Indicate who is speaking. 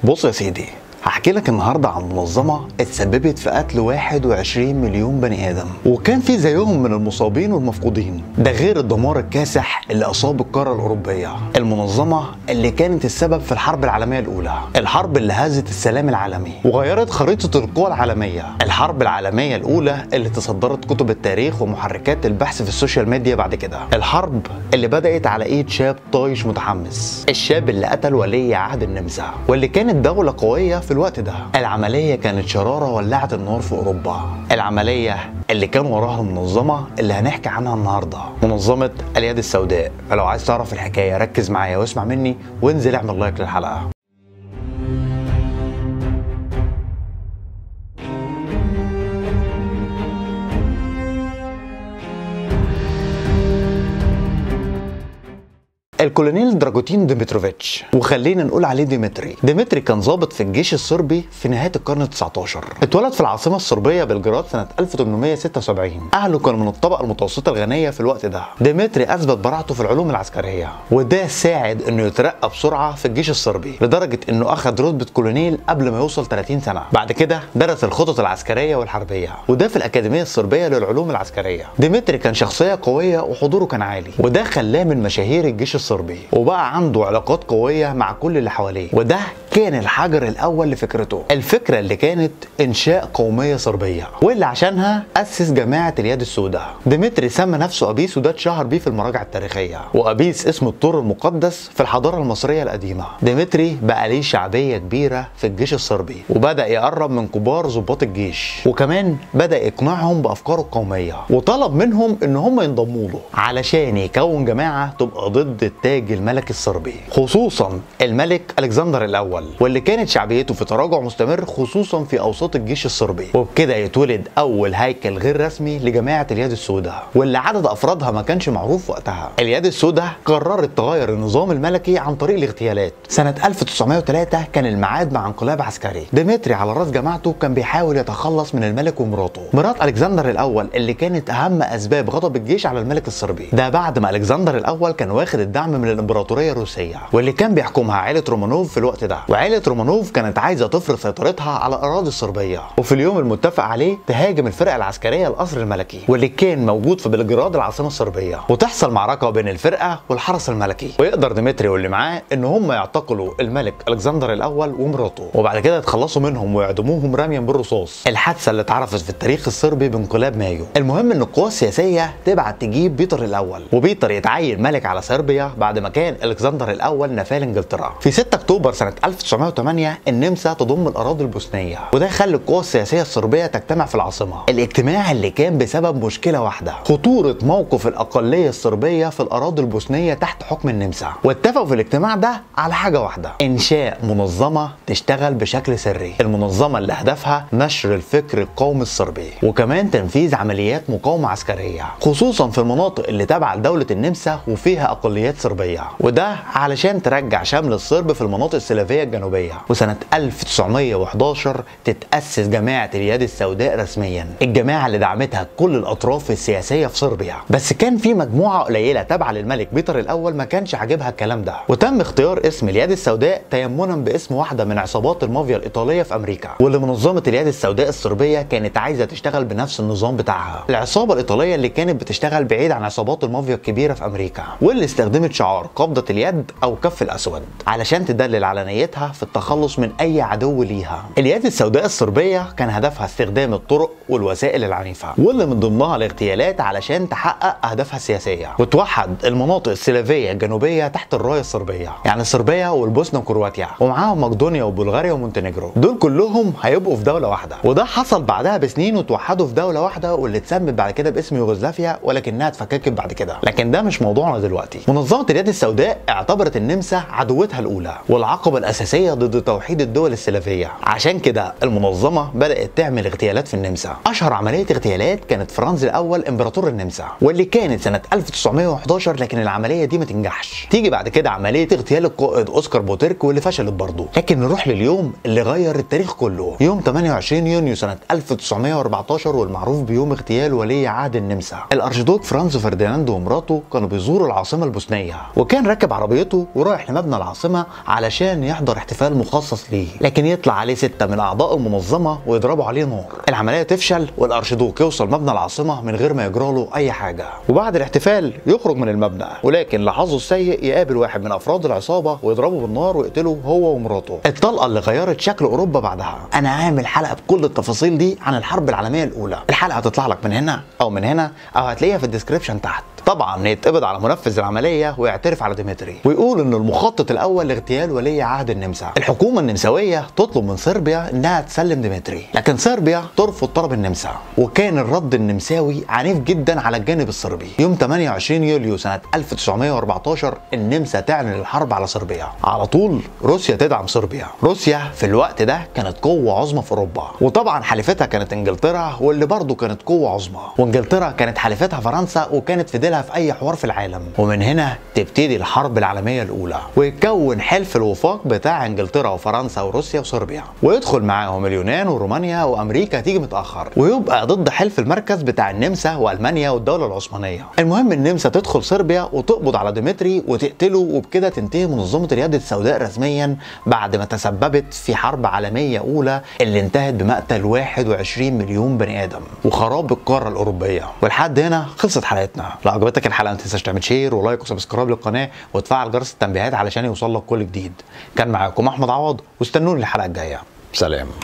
Speaker 1: بص يا سيدي هحكي لك النهارده عن منظمة اتسببت في قتل 21 مليون بني آدم وكان في زيهم من المصابين والمفقودين ده غير الدمار الكاسح اللي أصاب القارة الأوروبية المنظمة اللي كانت السبب في الحرب العالمية الأولى الحرب اللي هزت السلام العالمي وغيرت خريطة القوى العالمية الحرب العالمية الأولى اللي تصدرت كتب التاريخ ومحركات البحث في السوشيال ميديا بعد كده الحرب اللي بدأت على إيد شاب طايش متحمس الشاب اللي قتل ولي عهد النمسا واللي كانت دولة قوية في الوقت ده العملية كانت شرارة ولعت النار في أوروبا العملية اللي كان وراها المنظمة اللي هنحكي عنها النهاردة منظمة اليد السوداء فلو عايز تعرف الحكاية ركز معايا واسمع مني وانزل اعمل لايك للحلقة الكولونيل دراجوتين ديمتروفيتش وخلينا نقول عليه ديمتري ديمتري كان ضابط في الجيش الصربي في نهايه القرن ال19 اتولد في العاصمه الصربيه بلجراد سنه 1876 اهله كانوا من الطبقه المتوسطه الغنيه في الوقت ده ديمتري اثبت براعته في العلوم العسكريه وده ساعد انه يترقى بسرعه في الجيش الصربي لدرجه انه اخذ رتبه كولونيل قبل ما يوصل 30 سنه بعد كده درس الخطط العسكريه والحربيه وده في الاكاديميه الصربيه للعلوم العسكريه ديمتري كان شخصيه قويه وحضوره كان عالي وده خلاه من مشاهير الجيش الصربي وبقى عنده علاقات قويه مع كل اللي حواليه وده كان الحجر الاول لفكرته الفكره اللي كانت انشاء قوميه صربيه واللي عشانها اسس جماعه اليد السوداء ديمتري سمى نفسه ابيس وده اتشهر بيه في المراجع التاريخيه وابيس اسم الطور المقدس في الحضاره المصريه القديمه ديمتري بقى ليه شعبيه كبيره في الجيش الصربي وبدا يقرب من كبار ضباط الجيش وكمان بدا يقنعهم بافكاره القوميه وطلب منهم ان هم ينضموا له علشان يكون جماعه تبقى ضد التاج الملكي الصربي خصوصا الملك الكسندر الاول واللي كانت شعبيته في تراجع مستمر خصوصا في اوساط الجيش الصربي وبكده يتولد اول هيكل غير رسمي لجماعه اليد السوداء واللي عدد افرادها ما كانش معروف وقتها اليد السوداء قررت تغير النظام الملكي عن طريق الاغتيالات سنه 1903 كان الميعاد مع انقلاب عسكري ديمتري على راس جماعته كان بيحاول يتخلص من الملك ومراته مرات الكسندر الاول اللي كانت اهم اسباب غضب الجيش على الملك الصربي ده بعد ما الكسندر الاول كان واخد الدعم من الامبراطوريه الروسيه واللي كان بيحكمها عائله رومانوف في الوقت ده وعائله رومانوف كانت عايزه تفرض سيطرتها على الاراضي الصربيه وفي اليوم المتفق عليه تهاجم الفرقه العسكريه القصر الملكي واللي كان موجود في بلجراد العاصمه الصربيه وتحصل معركه بين الفرقه والحرس الملكي ويقدر ديمتري واللي معاه ان هم يعتقلوا الملك الكسندر الاول ومراته وبعد كده يتخلصوا منهم ويعدموهم رميا بالرصاص الحادثه اللي اتعرفت في التاريخ الصربي بانقلاب مايو المهم ان القوى السياسيه تبعت تجيب بيتر الاول وبيتر يتعين ملك على صربيا بعد ما كان الكسندر الاول نفاه لانجلترا في 6 اكتوبر سنه 1908 النمسا تضم الاراضي البوسنيه وده خلى القوى السياسيه الصربيه تجتمع في العاصمه الاجتماع اللي كان بسبب مشكله واحده خطوره موقف الاقليه الصربيه في الاراضي البوسنيه تحت حكم النمسا واتفقوا في الاجتماع ده على حاجه واحده انشاء منظمه تشتغل بشكل سري المنظمه اللي هدفها نشر الفكر القومي الصربي وكمان تنفيذ عمليات مقاومه عسكريه خصوصا في المناطق اللي تابعه لدوله النمسا وفيها اقليات صربيه وده علشان ترجع شمل الصرب في المناطق السلافيه الجنوبيه وسنه 1911 تتاسس جماعه اليد السوداء رسميا الجماعه اللي دعمتها كل الاطراف السياسيه في صربيا بس كان في مجموعه قليله تابعه للملك بيتر الاول ما كانش عاجبها الكلام ده وتم اختيار اسم اليد السوداء تيمنا باسم واحده من عصابات المافيا الايطاليه في امريكا واللي منظمه اليد السوداء الصربيه كانت عايزه تشتغل بنفس النظام بتاعها العصابه الايطاليه اللي كانت بتشتغل بعيد عن عصابات المافيا الكبيره في امريكا واللي استخدمت شعار قبضه اليد او كف الاسود علشان تدلل على نيتها في التخلص من اي عدو ليها اليد السوداء الصربيه كان هدفها استخدام الطرق والوسائل العنيفه واللي من ضمنها الاغتيالات علشان تحقق اهدافها السياسيه وتوحد المناطق السلافيه الجنوبيه تحت الرايه الصربيه يعني صربيا والبوسنه وكرواتيا ومعاهم مقدونيا وبلغاريا ومونتينيجرو دول كلهم هيبقوا في دوله واحده وده حصل بعدها بسنين وتوحدوا في دوله واحده واللي اتسمت بعد كده باسم يوغوسلافيا ولكنها اتفككت بعد كده لكن ده مش موضوعنا دلوقتي منظمه اليد السوداء اعتبرت النمسا عدوتها الاولى والعقبه الاساسيه ضد توحيد الدول السلافيه عشان كده المنظمه بدات تعمل اغتيالات في النمسا اشهر عمليه اغتيالات كانت فرانز الاول امبراطور النمسا واللي كانت سنه 1911 لكن العمليه دي ما تنجحش تيجي بعد كده عمليه اغتيال القائد اوسكار بوتيرك واللي فشلت برضه لكن نروح لليوم اللي غير التاريخ كله يوم 28 يونيو سنه 1914 والمعروف بيوم اغتيال ولي عهد النمسا الارشيدوك فرانز فرديناندو ومراته كانوا بيزوروا العاصمه البوسنيه وكان راكب عربيته ورايح لمبنى العاصمه علشان يحضر يحضر احتفال مخصص ليه لكن يطلع عليه ستة من اعضاء المنظمة ويضربوا عليه نار العملية تفشل والارشيدوك يوصل مبنى العاصمة من غير ما يجرى له اي حاجة وبعد الاحتفال يخرج من المبنى ولكن لحظه السيء يقابل واحد من افراد العصابة ويضربه بالنار ويقتله هو ومراته الطلقة اللي غيرت شكل اوروبا بعدها انا عامل حلقة بكل التفاصيل دي عن الحرب العالمية الاولى الحلقة هتطلع لك من هنا او من هنا او هتلاقيها في الديسكريبشن تحت طبعا يتقبض على منفذ العمليه ويعترف على ديمتري ويقول انه المخطط الاول لاغتيال ولي عهد النمسا الحكومه النمساويه تطلب من صربيا انها تسلم ديمتري لكن صربيا ترفض طلب النمسا وكان الرد النمساوي عنيف جدا على الجانب الصربي يوم 28 يوليو سنه 1914 النمسا تعلن الحرب على صربيا على طول روسيا تدعم صربيا روسيا في الوقت ده كانت قوه عظمى في اوروبا وطبعا حليفتها كانت انجلترا واللي برضه كانت قوه عظمى وانجلترا كانت حليفتها فرنسا وكانت في ديلها في اي حوار في العالم ومن هنا تبتدي الحرب العالميه الاولى ويتكون حلف الوفاق بتاع انجلترا وفرنسا وروسيا وصربيا ويدخل معاهم اليونان ورومانيا وامريكا تيجي متاخر ويبقى ضد حلف المركز بتاع النمسا والمانيا والدوله العثمانيه المهم النمسا تدخل صربيا وتقبض على ديمتري وتقتله وبكده تنتهي منظمه اليد السوداء رسميا بعد ما تسببت في حرب عالميه اولى اللي انتهت بمقتل 21 مليون بني ادم وخراب القاره الاوروبيه ولحد هنا خلصت حلقتنا لو عجبتك الحلقه ما تنساش تعمل شير ولايك وسبسكرايب للقناه وتفعل جرس التنبيهات علشان يوصل لك كل جديد كان معاكم احمد عوض واستنوني الحلقه الجايه سلام